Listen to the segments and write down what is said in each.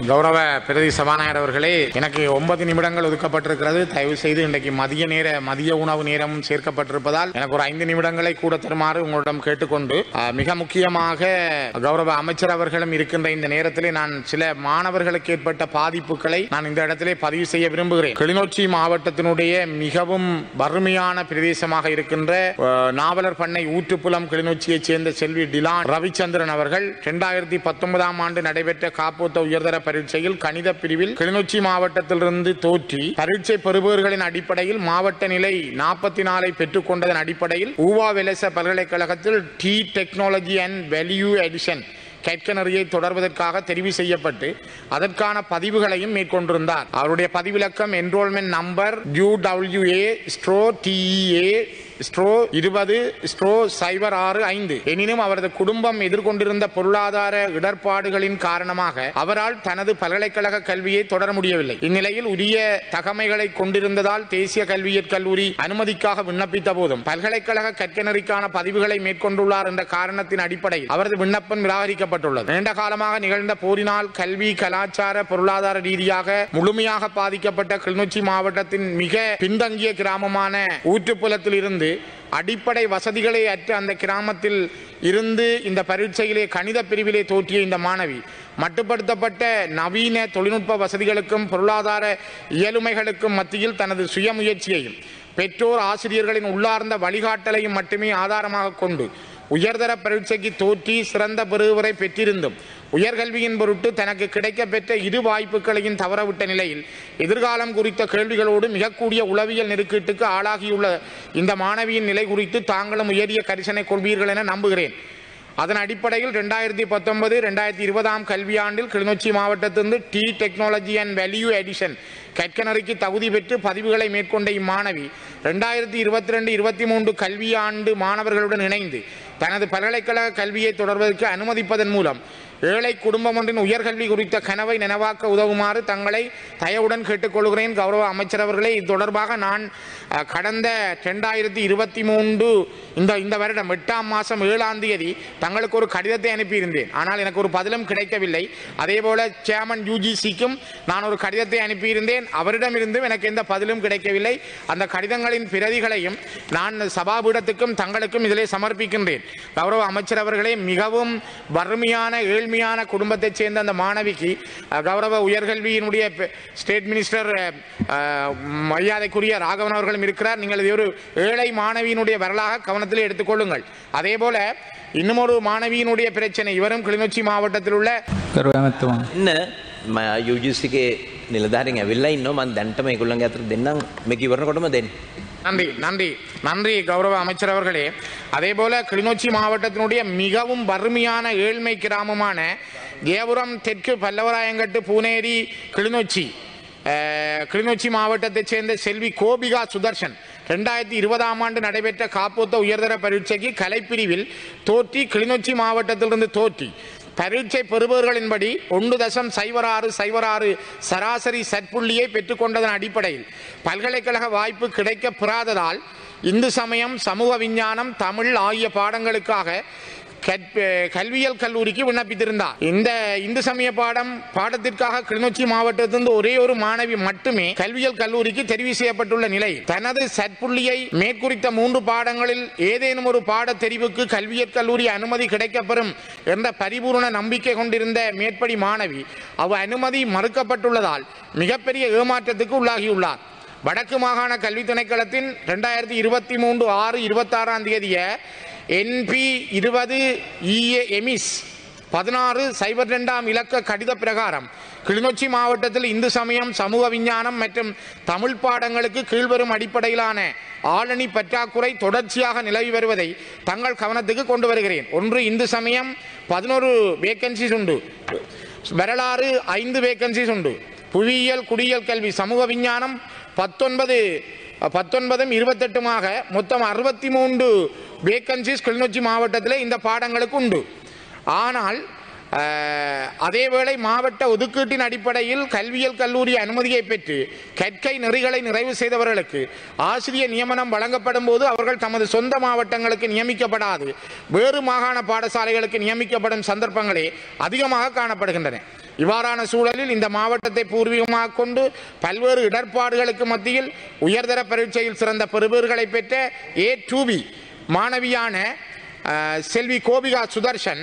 கௌரவ பிரதி சபாநாயகர் அவர்களே எனக்கு ஒன்பது நிமிடங்கள் ஒதுக்கப்பட்டிருக்கிறது தயவு செய்து இன்றைக்கு மதிய நேர மதிய உணவு நேரம் சேர்க்கப்பட்டிருப்பதால் எனக்கு ஒரு ஐந்து நிமிடங்களை கூட தருமாறு உங்களிடம் கேட்டுக்கொண்டு அஹ், மிக முக்கியமாக கௌரவ அமைச்சர் அவர்களும் இருக்கின்ற இந்த நேரத்திலே நான் சில மாணவர்களுக்கு ஏற்பட்ட பாதிப்புகளை நான் இந்த இடத்திலே பதிவு செய்ய விரும்புகிறேன் கிளிநொச்சி மாவட்டத்தினுடைய மிகவும் வறுமையான பிரதேசமாக இருக்கின்ற அஹ், நாவலர் பண்ணை ஊற்றுப்புலம் கிளிநொச்சியைச் சேர்ந்த செல்வி டிலான் ரவிச்சந்திரன் அவர்கள் இரண்டாயிரத்தி பத்தொன்பதாம் ஆண்டு நடைபெற்ற காப்போத்த உயர்தர பரீட்சையில் கணித பிரிவில் கிளிநொச்சி மாவட்டத்திலிருந்து தோற்றி பரீட்சை பெறுபவர்களின் அடிப்படையில் மாவட்ட நிலை நாற்பத்தி நாலை பெற்றுக்கொண்டதன் அடிப்படையில் ஊவா வெலச பல்கலைக்கழகத்தில் tea technology and value addition கேட்கனரியை தொடர்வதற்காக தெரிவு செய்யப்பட்டு அதற்கான பதிவுகளையும் மேற்கொண்டிருந்தார் அவருடைய பதிவிலக்கம் enrolment number U W A stroke T E A stroke இருபது ஸ்ட்ரோ சைபர் ஆறு ஐந்து எனினும் அவரது குடும்பம் எதிர்கொண்டிருந்த பொருளாதார இடர்பாடுகளின் காரணமாக அவரால் தனது பல்கலைக்கழக கல்வியை தொடர முடியவில்லை இந்நிலையில் உரிய தகமைகளை கொண்டிருந்ததால் தேசிய கல்வியற் கல்லூரி அனுமதிக்காக விண்ணப்பித்த போதும் பல்கலைக்கழக கற்கனரிக்கான பதிவுகளை மேற்கொண்டுள்ளார் என்ற காரணத்தின் அடிப்படையில் அவரது விண்ணப்பம் நிராகரிக்கப்பட்டுள்ளது நீண்ட காலமாக நிகழ்ந்த போரினால் கல்வி கலாச்சார பொருளாதார ரீதியாக முழுமையாக பாதிக்கப்பட்ட கிளிநொச்சி மாவட்டத்தின் மிக பின்தங்கிய கிராமமான ஊற்றுப்புலத்தில் இருந்து அடிப்படை வசதிகளை அற்ற அந்த கிராமத்தில் இருந்து இந்த பரீட்சையிலே கணித பிரிவிலே தோற்றிய இந்த மாணவி மட்டுப்படுத்தப்பட்ட நவீன தொழில்நுட்ப வசதிகளுக்கும் பொருளாதார இயலுமைகளுக்கும் மத்தியில் தனது சுயமுயற்சியையும் பெற்றோர் ஆசிரியர்களின் உள்ளார்ந்த வழிகாட்டலையும் மட்டுமே ஆதாரமாக கொண்டு உயர்தர பரீட்சைக்கு தோற்றி சிறந்த பெறுவரை பெற்றிருந்தும் உயர்கல்வியின் பொருட்டு தனக்கு கிடைக்கப்பெற்ற இரு வாய்ப்புகளையும் தவறவிட்ட நிலையில் எதிர்காலம் குறித்த கேள்விகளோடு மிகக்கூடிய உளவியல் நெருக்கீட்டுக்கு ஆளாகியுள்ள இந்த மாணவியின் நிலை குறித்து தாங்களும் உயரிய கரிசனை கொள்வீர்கள் என நம்புகிறேன் அதன் அடிப்படையில் ரெண்டாயிரத்தி பத்தொன்பது ரெண்டாயிரத்தி இருபதாம் கல்வியாண்டில் கிளிநொச்சி மாவட்டத்திலிருந்து tea technology and value addition கற்கனரிக்கு தகுதி பெற்று பதிவுகளை மேற்கொண்ட இம்மாணவி ரெண்டாயிரத்தி இருபத்தி ரெண்டு இருபத்தி மூன்று கல்வியாண்டு மாணவர்களுடன் இணைந்து தனது பல்கலைக்கழக கல்வியை தொடர்வதற்கு அனுமதிப்பதன் மூலம் ஏழை குடும்பம் ஒன்றின் உயர்கல்வி குறித்த கனவை நினைவாக்க உதவுமாறு தங்களை தயவுடன் கேட்டுக்கொள்கிறேன் கௌரவ அமைச்சர் அவர்களே இது தொடர்பாக நான் அஹ், கடந்த ரெண்டாயிரத்தி இருபத்தி மூன்று இந்த இந்த வருடம் எட்டாம் மாதம் ஏழாம் தேதி தங்களுக்கு ஒரு கடிதத்தை அனுப்பியிருந்தேன் ஆனால் எனக்கு ஒரு பதிலும் கிடைக்கவில்லை அதே போல சேர்மன் யூஜிசிக்கும் நான் ஒரு கடிதத்தை அனுப்பியிருந்தேன் அவரிடமிருந்தும் எனக்கு எந்த பதிலும் கிடைக்கவில்லை அந்த கடிதங்களின் பிரதிகளையும் நான் சபாபீடத்துக்கும் தங்களுக்கும் இதிலே சமர்ப்பிக்கின்றேன் கௌரவ அமைச்சர் அவர்களே மிகவும் வறுமையான ஏழ்மையான குடும்பத்தைச் சேர்ந்த அந்த மாணவிக்கு அஹ், கௌரவ உயர்கல்வியினுடைய பெ- ஸ்டேட் மினிஸ்டர் அஹ், அஹ், மரியாதைக்குரிய ராகவன் அவர்களும் இருக்கிறார் நீங்கள் இது ஒரு ஏழை மாணவியினுடைய வரலாக கவனத்தில் எடுத்துக்கொள்ளுங்கள் அதே போல இன்னும் ஒரு மாணவியினுடைய பிரச்சனை இவரும் கிளிநொச்சி மாவட்டத்தில் உள்ள කරු ඇමැත්තවා. ඉන්න යුජිසිගේ නිලධාරින් ඇවිල්ලා ඉන්න මන් දැන්ටම ඒගොල්ලන්ගේ අතර දෙන්නම් මේක ඉවරනකොටම දෙන්න. நன்றி நன்றி நன்றி கௌரவ அமைச்சர் அவர்களே அதே போல கிளிநொச்சி மாவட்டத்தினுடைய மிகவும் வறுமையான ஏழ்மை கிராமமான கேபுரம் தெற்கு பல்லவராயங்கட்டு பூனேரி கிளிநொச்சி அஹ், கிளிநொச்சி மாவட்டத்தைச் சேர்ந்த செல்வி கோபிகா சுதர்ஷன் ரெண்டாயிரத்தி இருபதாம் ஆண்டு நடைபெற்ற காப்போத்த உயர்தர பரீட்சைக்கு கலைப்பிரிவில் தோற்றி கிளிநொச்சி மாவட்டத்திலிருந்து தோற்றி பரீட்சை பெறுபவர்களின்படி ஒன்று தசம் சைபர் ஆறு சைபர் ஆறு சராசரி சற்புள்ளியை பெற்றுக்கொண்டதன் அடிப்படையில் பல்கலைக்கழக வாய்ப்பு கிடைக்க பெறாததால் இந்து சமயம் சமூக விஞ்ஞானம் தமிழ் ஆகிய பாடங்களுக்காக கற்ப- கல்வியியல் கல்லூரிக்கு விண்ணப்பித்திருந்தார் இந்த இந்து சமய பாடம் பாடத்திற்காக கிளிநொச்சி மாவட்டத்திலிருந்து ஒரே ஒரு மாணவி மட்டுமே கல்வியியல் கல்லூரிக்கு தெரிவு செய்யப்பட்டுள்ள நிலை தனது சற்புள்ளியை மேற்குறித்த மூன்று பாடங்களில் ஏதேனும் ஒரு பாட தெரிவுக்கு கல்வியியல் கல்லூரி அனுமதி கிடைக்கப்பெறும் என்ற பரிபூர்ண நம்பிக்கை கொண்டிருந்த மேற்படி மாணவி அவ் அனுமதி மறுக்கப்பட்டுள்ளதால் மிகப்பெரிய ஏமாற்றத்துக்கு உள்ளாகியுள்ளார் வடக்கு மாகாண கல்வி திணைக்களத்தின் ரெண்டாயிரத்தி இருபத்தி மூன்று ஆறு இருபத்தாறாம் தேதிய என்பி இருபது இஏ எமிஸ் பதினாறு சைபர் ரெண்டாம் இலக்க கடித பிரகாரம் கிளிநொச்சி மாவட்டத்தில் இந்து சமயம் சமூக விஞ்ஞானம் மற்றும் தமிழ் பாடங்களுக்கு கீழ்வரும் அடிப்படையிலான ஆளணி பற்றாக்குறை தொடர்ச்சியாக நிலவி வருவதை தங்கள் கவனத்துக்கு கொண்டு வருகிறேன் ஒன்று இந்து சமயம் பதினோரு வேக்கன்சிஸ் உண்டு வரலாறு ஐந்து வேக்கன்சிஸ் உண்டு புவியியல் குடியியல் கல்வி சமூக விஞ்ஞானம் பத்தொன்பது பத்தொன்பதும் இருபத்தெட்டுமாக மொத்தம் அறுபத்தி மூன்று வேக்கன்சிஸ் கிளிநொச்சி மாவட்டத்தில் இந்த பாடங்களுக்கு உண்டு ஆனால் அஹ், அதேவேளை மாவட்ட ஒதுக்கீட்டின் அடிப்படையில் கல்வியியல் கல்லூரி அனுமதியை பெற்று கற்கை நெறிகளை நிறைவு செய்தவர்களுக்கு ஆசிரியர் நியமனம் வழங்கப்படும் போது அவர்கள் தமது சொந்த மாவட்டங்களுக்கு நியமிக்கப்படாது வேறு மாகாண பாடசாலைகளுக்கு நியமிக்கப்படும் சந்தர்ப்பங்களே அதிகமாக காணப்படுகின்றன இவ்வாறான சூழலில் இந்த மாவட்டத்தை பூர்வீகமாக கொண்டு பல்வேறு இடர்பாடுகளுக்கு மத்தியில் உயர்தர பரீட்சையில் சிறந்த பெறுபேறுகளை பெற்ற ஏ டூபி மாணவியான அஹ், செல்வி கோபிகா சுதர்ஷன்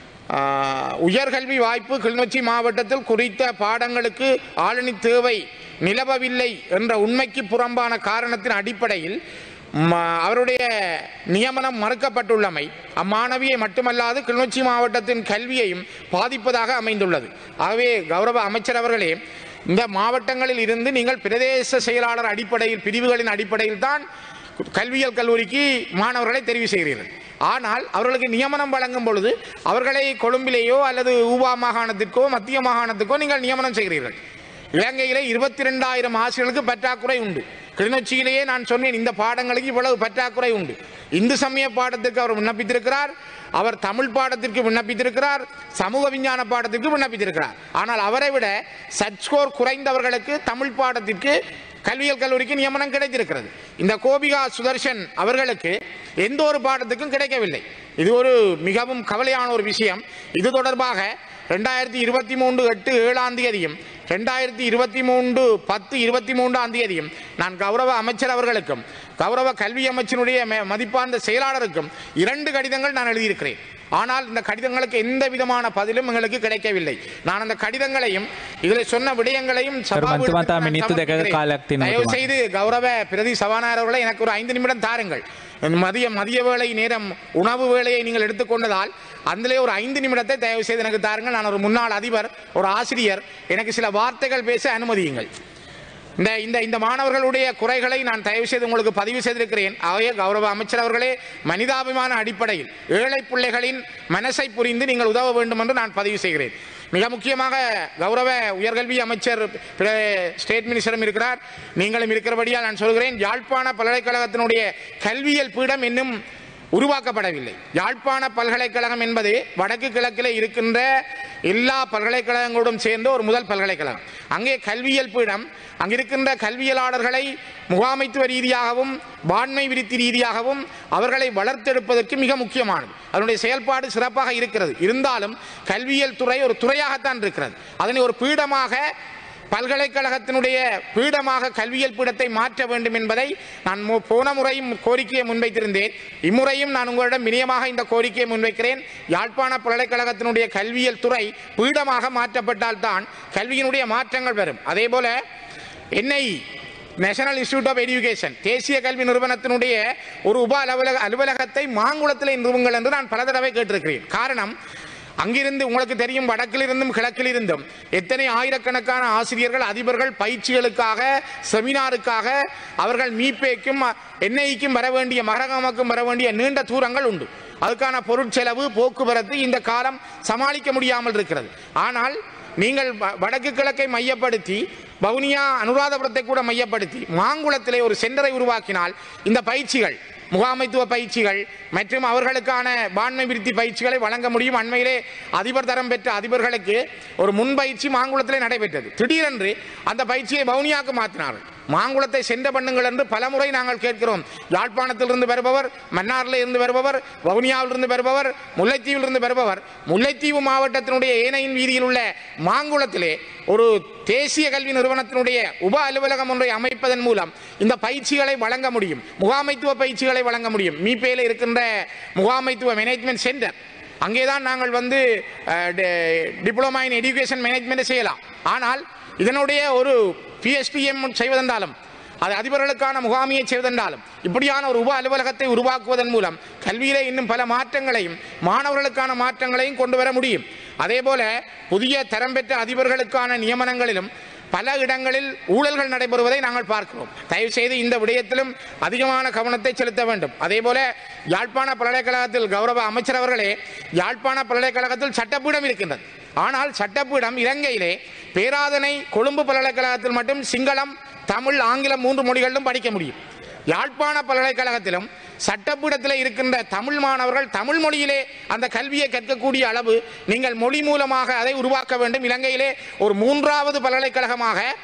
ஆஹ், உயர்கல்வி வாய்ப்பு கிளிநொச்சி மாவட்டத்தில் குறித்த பாடங்களுக்கு ஆளணி தேவை நிலவவில்லை என்ற உண்மைக்கு புறம்பான காரணத்தின் அடிப்படையில் ம- அவருடைய நியமனம் மறுக்கப்பட்டுள்ளமை அம்மாணவியை மட்டுமல்லாது கிளிநொச்சி மாவட்டத்தின் கல்வியையும் பாதிப்பதாக அமைந்துள்ளது ஆகவே கௌரவ அமைச்சர் அவர்களே இந்த மாவட்டங்களில் இருந்து நீங்கள் பிரதேச செயலாளர் அடிப்படையில் பிரிவுகளின் அடிப்படையில் தான் கல்வியியல் கல்லூரிக்கு மாணவர்களை தெரிவு செய்கிறீர்கள் ஆனால் அவர்களுக்கு நியமனம் வழங்கும் பொழுது அவர்களை கொழும்பிலேயோ அல்லது ஊவா மாகாணத்திற்கோ மத்திய மாகாணத்துக்கோ நீங்கள் நியமனம் செய்கிறீர்கள் இலங்கையிலே இருபத்தி ரெண்டாயிரம் ஆசிரியர்களுக்கு பற்றாக்குறை உண்டு கிளிநொச்சியிலேயே நான் சொன்னேன் இந்த பாடங்களுக்கு இவ்வளவு பற்றாக்குறை உண்டு இந்து சமய பாடத்திற்கு அவர் விண்ணப்பித்திருக்கிறார் அவர் தமிழ் பாடத்திற்கு விண்ணப்பித்திருக்கிறார் சமூக விஞ்ஞான பாடத்திற்கு விண்ணப்பித்திருக்கிறார் ஆனால் அவரை விட சச்கோர் குறைந்தவர்களுக்கு தமிழ் பாடத்திற்கு கல்வியியல் கல்லூரிக்கு நியமனம் கிடைத்திருக்கிறது இந்த கோபிகா சுதர்ஷன் அவர்களுக்கு எந்த ஒரு பாடத்துக்கும் கிடைக்கவில்லை இது ஒரு மிகவும் கவலையான ஒரு விஷயம் இது தொடர்பாக ரெண்டாயிரத்தி இருபத்தி மூன்று எட்டு ஏழாம் தேதியும் ரெண்டாயிரத்தி இருபத்தி மூன்று பத்து இருபத்தி மூன்றாம் தேதியும் நான் கௌரவ அமைச்சர் அவர்களுக்கும் கௌரவ கல்வி அமைச்சருடைய ம- மதிப்பார்ந்த செயலாளருக்கும் இரண்டு கடிதங்கள் நான் எழுதியிருக்கிறேன் ஆனால் இந்த கடிதங்களுக்கு எந்த விதமான பதிலும் எங்களுக்கு கிடைக்கவில்லை நான் அந்த கடிதங்களையும் இதில் சொன்ன விடயங்களையும் சபா மத்துமத்தா வீடுகளுக்கு நான் மினித்து දෙකක சமர்ப்பிக்கிறேன். කාලයක් තියෙනවා தயவு තුමා. செய்து கௌரவ பிரதி சபாநாயகர் அவர்களே எனக்கு ஒரு ஐந்து நிமிடம் தாருங்கள் மதிய மதிய வேளை நேரம் உணவு வேளையை நீங்கள் எடுத்துக்கொண்டதால் அதிலே ஒரு ஐந்து நிமிடத்தை தயவு செய்து எனக்கு தாருங்கள் நான் ஒரு முன்னாள் அதிபர் ஒரு ஆசிரியர் எனக்கு சில வார்த்தைகள் பேச அனுமதியுங்கள் இந்த இந்த இந்த மாணவர்களுடைய குறைகளை நான் தயவு செய்து உங்களுக்கு பதிவு செய்திருக்கிறேன் ஆகிய கௌரவ அமைச்சர் அவர்களே மனிதாபிமான அடிப்படையில் ஏழை பிள்ளைகளின் மனசை புரிந்து நீங்கள் உதவ வேண்டும் என்று நான் பதிவு செய்கிறேன் மிக முக்கியமாக கௌரவ உயர்கல்வி அமைச்சர் பிர- ஸ்டேட் மினிஸ்டரும் இருக்கிறார் நீங்களும் இருக்கிறபடியால் நான் சொல்கிறேன் யாழ்ப்பாண பல்கலைக்கழகத்தினுடைய கல்வியியல் பீடம் இன்னும் உருவாக்கப்படவில்லை யாழ்ப்பாண பல்கலைக்கழகம் என்பது வடக்கு கிழக்கில் இருக்கின்ற எல்லா பல்கலைக்கழகங்களோடும் சேர்ந்த ஒரு முதல் பல்கலைக்கழகம் அங்கே கல்வியியல் பீடம் அங்கிருக்கின்ற கல்வியலாளர்களை முகாமைத்துவ ரீதியாகவும் வாண்மை விருத்தி ரீதியாகவும் அவர்களை வளர்த்தெடுப்பதற்கு மிக முக்கியமானது அதனுடைய செயல்பாடு சிறப்பாக இருக்கிறது இருந்தாலும் கல்வியியல் துறை ஒரு துறையாகத்தான் இருக்கிறது அதனை ஒரு பீடமாக பல்கலைக்கழகத்தினுடைய பீடமாக கல்வியியல் பீடத்தை மாற்ற வேண்டும் என்பதை நான் மு- போன முறையும் கோரிக்கையை முன்வைத்திருந்தேன் இம்முறையும் நான் உங்களிடம் வினயமாக இந்த கோரிக்கையை முன்வைக்கிறேன் யாழ்ப்பாண பல்கலைக்கழகத்தினுடைய கல்வியியல் துறை பீடமாக மாற்றப்பட்டால்தான் கல்வியினுடைய மாற்றங்கள் வரும் அதே போல என்னை நேஷனல் இன்ஸ்டிடியூட் ஆஃப் எஜுகேஷன் தேசிய கல்வி நிறுவனத்தினுடைய ஒரு உப அலுவலக அலுவலகத்தை மாங்குளத்தில் நிறுவுங்கள் என்று நான் பல தடவை கேட்டிருக்கிறேன் காரணம் அங்கிருந்து உங்களுக்கு தெரியும் வடக்கிலிருந்தும் கிழக்கிலிருந்தும் எத்தனை ஆயிரக்கணக்கான ஆசிரியர்கள் அதிபர்கள் பயிற்சிகளுக்காக செமினாருக்காக அவர்கள் மீப்பேக்கும் என்ஐக்கும் வர வேண்டிய மகரகமக்கும் வர வேண்டிய நீண்ட தூரங்கள் உண்டு அதுக்கான பொருட்செலவு போக்குவரத்து இந்த காலம் சமாளிக்க முடியாமல் இருக்கிறது ஆனால் நீங்கள் வ- வடக்கு கிழக்கை மையப்படுத்தி வவுனியா அனுராதபுரத்தை கூட மையப்படுத்தி மாங்குளத்திலே ஒரு சென்டரை உருவாக்கினால் இந்த பயிற்சிகள் முகாமைத்துவ பயிற்சிகள் மற்றும் அவர்களுக்கான பான்மை விருத்தி பயிற்சிகளை வழங்க முடியும் அண்மையிலே அதிபர் தரம் பெற்ற அதிபர்களுக்கு ஒரு முன் பயிற்சி மாங்குளத்திலே நடைபெற்றது திடீரென்று அந்த பயிற்சியை வவுனியாவுக்கு மாற்றினார்கள் மாங்குளத்தை சென்ற பண்ணுங்கள் என்று பலமுறை நாங்கள் கேட்கிறோம் யாழ்ப்பாணத்திலிருந்து வருபவர் மன்னாரில் இருந்து வருபவர் வவுனியாவிலிருந்து வருபவர் முல்லைத்தீவிலிருந்து வருபவர் முல்லைத்தீவு மாவட்டத்தினுடைய ஏனையின் வீதியில் உள்ள மாங்குளத்திலே ஒரு தேசிய கல்வி நிறுவனத்தினுடைய உப அலுவலகம் ஒன்றை அமைப்பதன் மூலம் இந்த பயிற்சிகளை வழங்க முடியும் முகாமைத்துவ பயிற்சிகளை வழங்க முடியும் மீப்பேல இருக்கின்ற முகாமைத்துவ மேனேஜ்மெண்ட் சென்டர் அங்கேதான் நாங்கள் வந்து டிப்ளமா இன் எஜுகேஷன் மேனேஜ்மெண்ட் செய்யலாம் ஆனால் இதனுடைய ஒரு பிஎஸ்டிஎம் செய்வதென்றாலும் அது அதிபர்களுக்கான முகாமியை செய்வதென்றாலும் இப்படியான ஒரு உப அலுவலகத்தை உருவாக்குவதன் மூலம் கல்வியிலே இன்னும் பல மாற்றங்களையும் மாணவர்களுக்கான மாற்றங்களையும் கொண்டு வர முடியும் அதே போல புதிய தரம் பெற்ற அதிபர்களுக்கான நியமனங்களிலும் பல இடங்களில் ஊழல்கள் நடைபெறுவதை நாங்கள் பார்க்கிறோம் தயவு செய்து இந்த விடயத்திலும் அதிகமான கவனத்தை செலுத்த வேண்டும் அதே போல யாழ்ப்பாண பல்கலைக்கழகத்தில் கௌரவ அமைச்சர் அவர்களே யாழ்ப்பாண பல்கலைக்கழகத்தில் சட்டப்பீடம் இருக்கின்றது ஆனால் சட்டப்பீடம் இலங்கையிலே பேராதனை கொழும்பு பல்கலைக்கழகத்தில் மட்டும் சிங்களம் தமிழ் ஆங்கிலம் மூன்று மொழிகளிலும் படிக்க முடியும் யாழ்ப்பாண பல்கலைக்கழகத்திலும் சட்டப்பீடத்தில் இருக்கின்ற தமிழ் மாணவர்கள் தமிழ் மொழியிலே அந்த கல்வியை கற்கக்கூடிய அளவு நீங்கள் மொழி மூலமாக அதை உருவாக்க வேண்டும் இலங்கையிலே ஒரு மூன்றாவது பல்கலைக்கழகமாக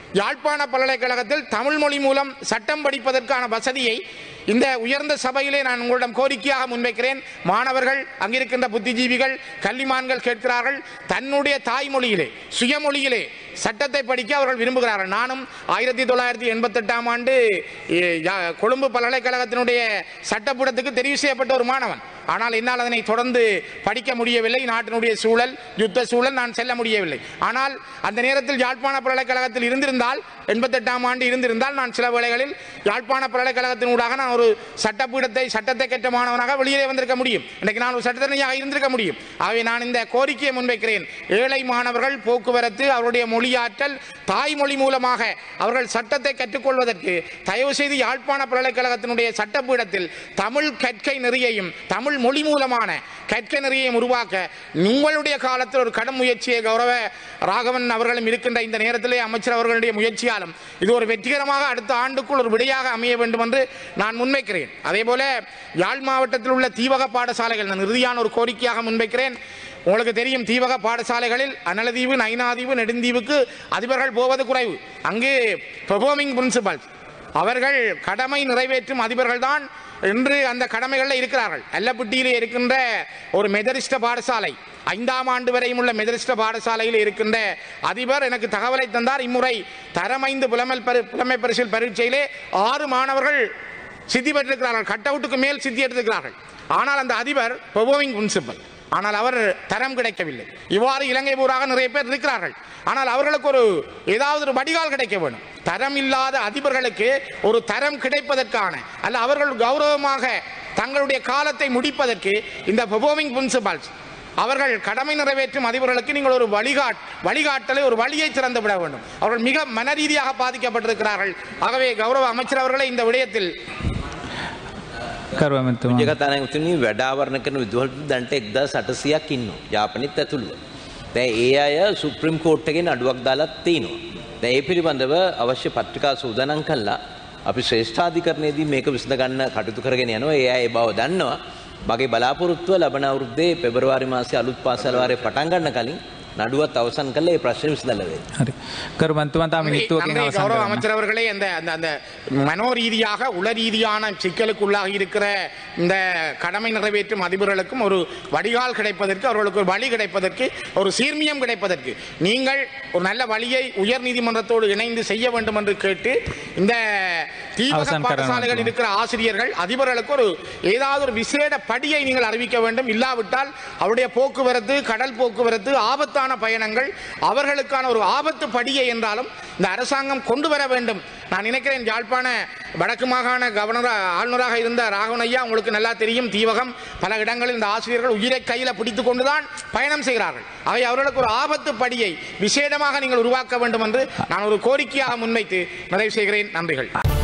யாழ்ப்பாண பல்கலைக்கழகத்தில் தமிழ் மொழி மூலம் சட்டம் படிப்பதற்கான வசதியை இந்த உயர்ந்த சபையிலே நான் உங்களிடம் கோரிக்கையாக முன்வைக்கிறேன் மாணவர்கள் அங்கிருக்கின்ற புத்திஜீவிகள் கல்விமான்கள் கேட்கிறார்கள் தன்னுடைய தாய்மொழியிலே சுயமொழியிலே சட்டத்தை படிக்க அவர்கள் விரும்புகிறார்கள் நானும் ஆயிரத்தி தொள்ளாயிரத்தி எண்பத்தெட்டாம் ஆண்டு எ, யா- கொழும்பு பல்கலைக்கழகத்தினுடைய சட்டப்பூடத்துக்கு தெரிவு செய்யப்பட்ட ஒரு மாணவன் ஆனால் என்னால் அதனை தொடர்ந்து படிக்க முடியவில்லை நாட்டினுடைய சூழல் யுத்த சூழல் நான் செல்ல முடியவில்லை ஆனால் அந்த நேரத்தில் யாழ்ப்பாண பல்கலைக்கழகத்தில் இருந்திருந்தால் எண்பத்தெட்டாம் ஆண்டு இருந்திருந்தால் நான் சில வேளைகளில் யாழ்ப்பாண பல்கலைக்கழகத்தினூடாக நான் ஒரு சட்டப்பீடத்தை சட்டத்தை கற்ற மாணவனாக வெளியே வந்திருக்க முடியும் இன்றைக்கு நான் ஒரு சட்டத்தரணியாக இருந்திருக்க முடியும் ஆகவே நான் இந்த கோரிக்கையை முன்வைக்கிறேன் ஏழை மாணவர்கள் போக்குவரத்து அவருடைய மொழியாற்றல் தாய்மொழி மூலமாக அவர்கள் சட்டத்தை கற்றுக்கொள்வதற்கு தயவு செய்து யாழ்ப்பாண பல்கலைக்கழகத்தினுடைய சட்டப்பீடத்தில் தமிழ் கற்கை நெறியையும் தமிழ் மொழி மூலமான கற்கை நெறியையும் உருவாக்க உங்களுடைய காலத்தில் ஒரு கடும் முயற்சியை கௌரவ ராகவன் அவர்களும் இருக்கின்ற இந்த நேரத்திலே அமைச்சர் அவர்களுடைய முயற்சியாலும் இது ஒரு வெற்றிகரமாக அடுத்த ஆண்டுக்குள் ஒரு விடையாக அமைய வேண்டும் என்று நான் முன்வைக்கிறேன் அதே போல யாழ் மாவட்டத்தில் உள்ள தீவக பாடசாலைகள் நான் இறுதியான ஒரு கோரிக்கையாக முன்வைக்கிறேன் உங்களுக்கு தெரியும் தீவக பாடசாலைகளில் அனலதீவு நைனாதீவு நெடுந்தீவுக்கு அதிபர்கள் போவது குறைவு அங்கு பெர்ஃபார்மிங் பிரின்சிபல்ஸ் அவர்கள் கடமை நிறைவேற்றும் அதிபர்கள் தான் இன்று அந்த கடமைகளில் இருக்கிறார்கள் அல்லப்பட்டியிலே இருக்கின்ற ஒரு மெதரிஸ்ட பாடசாலை ஐந்தாம் ஆண்டு வரையும் உள்ள மெதரிஸ்ட பாடசாலையில் இருக்கின்ற அதிபர் எனக்கு தகவலை தந்தார் இம்முறை தரமைந்து புலமல் பரி புலமை பரிசில் பரீட்சையிலே ஆறு மாணவர்கள் சித்தி பெற்றிருக்கிறார்கள் கட் அவுட்டுக்கு மேல் சித்தி எடுத்திருக்கிறார்கள் ஆனால் அந்த அதிபர் பெர்ஃபார்மிங் பிரின்சிபல் ஆனால் அவர் தரம் கிடைக்கவில்லை இவ்வாறு இலங்கை பூராக நிறைய பேர் இருக்கிறார்கள் ஆனால் அவர்களுக்கு ஒரு ஏதாவது ஒரு வடிகால் கிடைக்க வேண்டும் தரம் இல்லாத அதிபர்களுக்கு ஒரு தரம் கிடைப்பதற்கான அல்ல அவர்கள் கௌரவமாக தங்களுடைய காலத்தை முடிப்பதற்கு இந்த பெர்ஃபார்மிங் பிரின்சிபல்ஸ் அவர்கள் கடமை நிறைவேற்றும் அதிபர்களுக்கு நீங்கள் ஒரு வழிகாட் வழிகாட்டலை ஒரு வழியை திறந்து விட வேண்டும் அவர்கள் மிக மனரீதியாக பாதிக்கப்பட்டிருக்கிறார்கள் ஆகவே கௌரவ அமைச்சர் அவர்களை இந்த විඩයத்தில் කරුව ඇමතුමා ජකතානයතුනි වැඩාවරණ කරන විදුහල්ට දැන්ට එක්දා සටසියක් ඉන්න යාපනිත් ඇතුළුව. දැ ඒ අය සුප්‍රිම් කෝට්ටගෙන් අඩුවක් දාලත් තියෙනවා. දැ ඒ පිළිබඳව අවශ්‍ය පත්‍රිකා සූදනන් කල්ලා අපි ශ්‍රේෂ්ඨාධිකරණයේදී මේක විසඳගන්න කටයුතු කරගෙන යනවා ඒ අය බව දන්නවා. මගේ බලාපොරොත්තුව ලබන අවුරුද්දේ පෙබරවාරි මාසයේ අලුත් පාසල් වාරේ පටන් ගන්න කලින් නඩුවත් අවසන් කළා ඒ ප්‍රශ්නේ විසඳලා වෙයි. හරි කරු මන්තුමා තාම நன்றி, මිනිත්තුවකින් நன்றி, අවසන් கௌரவ කරන්න அமைச்சர் அவர்களே அந்த அந்த அந்த மனோரீதியாக உளரீதியான சிக்கலுக்குள்ளாக இருக்கிற இந்த கடமை நிறைவேற்றும் அதிபர்களுக்கும் ஒரு வடிகால் கிடைப்பதற்கு அவர்களுக்கு ஒரு வழி கிடைப்பதற்கு ஒரு சீர்மியம் கிடைப்பதற்கு நீங்கள் ஒரு நல்ல வழியை உயர் நீதிமன்றத்தோடு இணைந்து செய்ய வேண்டும் என்று கேட்டு இந்த தீவிர அவசான் பாடசாலைகள் கரணம். இருக்கிற ஆசிரியர்கள் அதிபர்களுக்கு ஒரு ஏதாவது ஒரு விசேட படியை நீங்கள் அறிவிக்க வேண்டும் இல்லாவிட்டால் அவருடைய போக்குவரத்து கடல் போக்குவரத்து ஆபத்தான பயணங்கள் அவர்களுக்கான ஒரு ஆபத்து படியை என்றாலும் இந்த அரசாங்கம் கொண்டு வர வேண்டும் நான் நினைக்கிறேன் யாழ்ப்பாண வடக்கு மாகாண கவர்னர் ஆளுநராக இருந்த ராகவன் ஐயா உங்களுக்கு நல்லா தெரியும் தீவகம் பல இடங்களில் இந்த ஆசிரியர்கள் உயிரை கையில் பிடித்துக் கொண்டுதான் பயணம் செய்கிறார்கள் அவை அவர்களுக்கு ஒரு ஆபத்து படியை விசேடமாக நீங்கள் உருவாக்க வேண்டும் என்று நான் ஒரு கோரிக்கையாக முன்வைத்து நிறைவு செய்கிறேன் நன்றிகள்